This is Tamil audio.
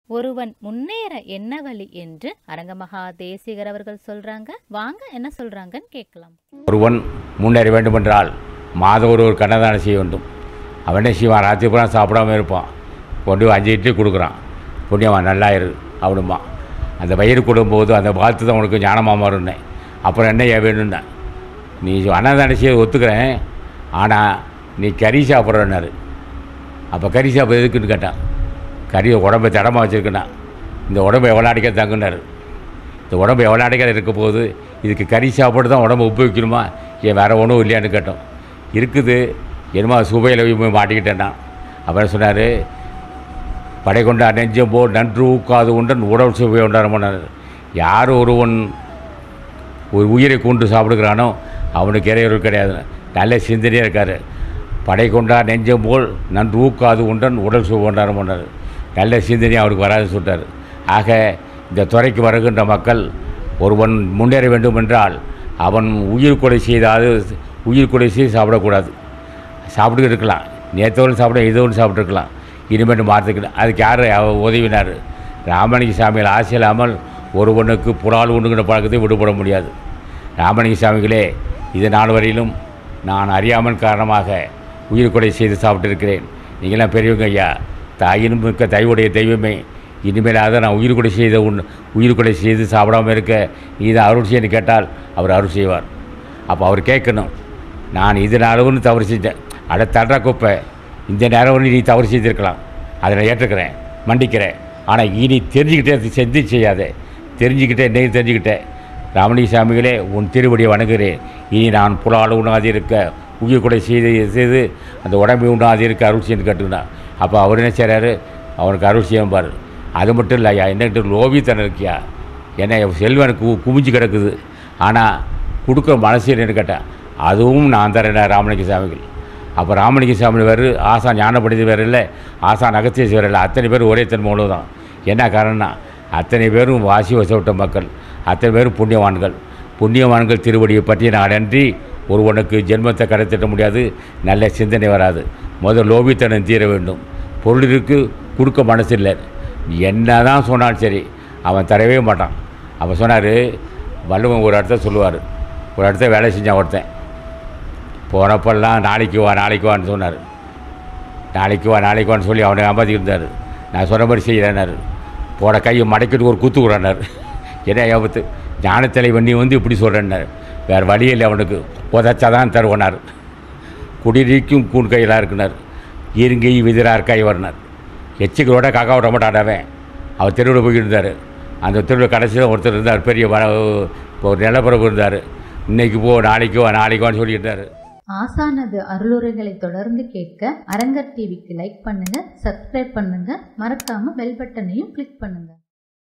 ஒருவன் முன்னேற என்ன வழி என்று அரங்கமகா தேசிகர் அவர்கள் சொல்றாங்க வாங்க என்ன சொல்றாங்கன்னு கேட்கலாம் ஒருவன் முன்னேற வேண்டுமென்றால் மாதம் ஒரு ஒரு கண்ணதானம் செய்ய வேண்டும் அவன் என்ன செய்வான் ராத்திரி பூரா சாப்பிடாம இருப்பான் கொண்டு போய் அஞ்சு இட்லி கொடுக்குறான் புண்ணியவன் நல்லா இரு அவனுமா அந்த வயிறு கொடுக்கும்போது அந்த வாழ்த்து தான் உனக்கு ஞானமாக மாறுன்னேன் அப்புறம் என்ன ஏன் வேணும்னா நீ அன்னதானம் செய்ய ஒத்துக்கிறேன் ஆனால் நீ கறி சாப்பிட்றன்னாரு அப்போ கறி சாப்பிட்றது எதுக்குன்னு கேட்டான் கறி உடம்பை தடமாக வச்சுருக்கேன்னா இந்த உடம்பை எவ்வளோ நாளைக்கே தங்குனாரு இந்த உடம்பு எவ்வளோ நாளைக்கு இருக்க போகுது இதுக்கு கறி சாப்பாடு தான் உடம்பு உப்பு வைக்கணுமா ஏன் வேறு ஒன்றும் இல்லையான்னு கேட்டோம் இருக்குது என்னமோ சுவையில் போய் மாட்டிக்கிட்டேன்னா அப்புறம் சொன்னார் படை கொண்டா நெஞ்சம் போ நன்று ஊக்காது உண்டன் உடல் சுவை உண்டாரமானார் யார் ஒருவன் ஒரு உயிரை கொண்டு சாப்பிடுகிறானோ அவனுக்கு இறையொருள் கிடையாது நல்ல சிந்தனையாக இருக்கார் படை கொண்டா நெஞ்சம் போல் நன்று ஊக்காது உண்டன் உடல் சுவை உண்டாரமானார் நல்ல சிந்தனை அவருக்கு வராதுன்னு சொல்லிட்டார் ஆக இந்த துறைக்கு வருகின்ற மக்கள் ஒருவன் முன்னேற வேண்டும் என்றால் அவன் உயிர் கொலை செய்தாது உயிர் கொலை செய்து சாப்பிடக்கூடாது சாப்பிட்டு இருக்கலாம் நேற்றோடு சாப்பிட இதோடு சாப்பிட்ருக்கலாம் இனிமேட்டு மாற்றிக்கலாம் அதுக்கு யார் அவ- உதவினார் ராமலிங்க சாமியில் ஆசை இல்லாமல் ஒருவனுக்கு புலால் உண்டுங்கிற பழக்கத்தை விடுபட முடியாது ராமலிங்க சாமிகளே இது நாள் வரையிலும் நான் அறியாமல் காரணமாக உயிர் கொலை செய்து சாப்பிட்டிருக்கிறேன் நீங்களாம் பெரியவங்க ஐயா தாயினும் மிக்க தெய்வுடைய தெய்வமே இனிமேலாக நான் உயிர் கொலை செய்த உன் உயிர் கொலை செய்து சாப்பிடாம இருக்க நீ தான் அருள் செய்யன்னு கேட்டால் அவர் அருள் செய்வார் அப்போ அவர் கேட்கணும் நான் இது அளவுன்னு தவறு செஞ்சேன் அட தடுற குப்பை இந்த நேரம் ஒன்று நீ தவறு செய்திருக்கலாம் அதை நான் ஏற்றுக்கிறேன் மன்னிக்கிறேன் ஆனால் இனி தெரிஞ்சுக்கிட்டே அது செஞ்சு செய்யாதே தெரிஞ்சுக்கிட்டே என்னையும் தெரிஞ்சுக்கிட்டேன் ராமலிங்க சாமிகளே உன் திருவடியை வணங்குகிறேன் இனி நான் புலால் உண்ணாது இருக்க உயிர் கொலை செய்து செய்து அந்த உடம்பை உண்ணாது இருக்க அருள் செய்யன்னு கேட்டுக்கினான் அப்போ அவர் என்ன செய்கிறாரு அவனுக்கு அருள் செய்யும் பாரு அது மட்டும் இல்லை ஐயா என்னட்டு லோபித்தனம் இருக்கியா என்ன செல்வனுக்கு கு- குமிஞ்சு கிடக்குது ஆனால் கொடுக்குற மனசு என்னன்னு கேட்டேன் அதுவும் நான் தரேன் ராமலிங்க சாமிகள் அப்போ ராமலிங்க சாமி வேறு ஆசா ஞானப்படுத்தி வேறு இல்லை ஆசா நகத்தேசி வேறு இல்லை அத்தனை பேர் ஒரே தன்மை தான் என்ன காரணம்னா அத்தனை பேரும் வாசி வசப்பட்ட மக்கள் அத்தனை பேரும் புண்ணியவான்கள் புண்ணியவான்கள் திருவடியை பற்றி நான் அன்றி ஒருவனுக்கு ஜென்மத்தை கடத்திட முடியாது நல்ல சிந்தனை வராது முதல் லோபித்தனம் தீர வேண்டும் பொருளிற்கு கொடுக்க மனசு இல்லை என்ன தான் சொன்னாலும் சரி அவன் தரவே மாட்டான் அவன் சொன்னார் வள்ளுவன் ஒரு இடத்த சொல்லுவார் ஒரு இடத்த வேலை செஞ்சான் ஒருத்தன் போனப்பெல்லாம் நாளைக்கு வா நாளைக்கு வான்னு சொன்னார் நாளைக்கு வா நாளைக்கு வான்னு சொல்லி அவனை ஏமாத்திட்டு இருந்தார் நான் சொன்ன மாதிரி செய்கிறேன்னாரு போட கையை மடக்கிட்டு ஒரு குத்து விட்றானார் என்ன ஏபத்து ஞானத்தலைவன் நீ வந்து இப்படி சொல்கிறேன்னாரு வேறு வழி இல்லை அவனுக்கு உதச்சாதான் தருவனார் குடிநீக்கும் கூண் கையெல்லாம் இருக்குனார் இருங்கை விதிரார் கை வரனார் எச்சிகளோட காக்கா விட மாட்டாடவன் அவர் தெருவில் போய்கிட்டு இருந்தார் அந்த தெருவில் கடைசியில் ஒருத்தர் இருந்தார் பெரிய வ- ஒரு நிலப்பரப்பு இருந்தார் இன்னைக்கு போ நாளைக்கு வா நாளைக்கு வான்னு சொல்லிட்டு இருந்தார் ஆசானது அருளுரைகளை தொடர்ந்து கேட்க அரங்கர் டிவிக்கு லைக் பண்ணுங்க சப்ஸ்கிரைப் பண்ணுங்க மறக்காம பெல் பட்டனையும் கிளிக் பண்ணுங்க